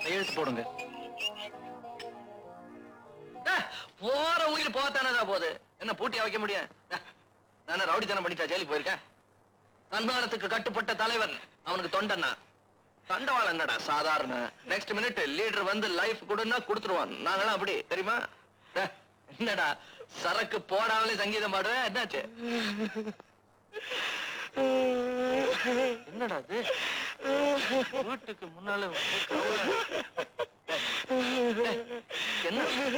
எழுத்து போடுங்க அஹ், போற உயிர் போகத்தானதா போகுது என்ன பூட்டியா வைக்க முடியும் அஹ், நானே ரவுடித்தனம் பண்ணிட்டா ஜெயிலுக்கு போயிருக்கேன் தன்மானத்துக்கு கட்டுப்பட்ட தலைவன் அவனுக்கு தொண்டனா தண்டவாளம் என்னடா சாதாரண நெக்ஸ்ட் மினிட் லீடர் வந்து லைஃப் கொடுன்னா கொடுத்துருவான் நாங்களாம் அப்படி தெரியுமா அஹ், என்னடா சரக்கு போடாமலே சங்கீதம் பாடுவேன் என்னாச்சு என்னடா இது வீட்டுக்கு முன்னால என்ன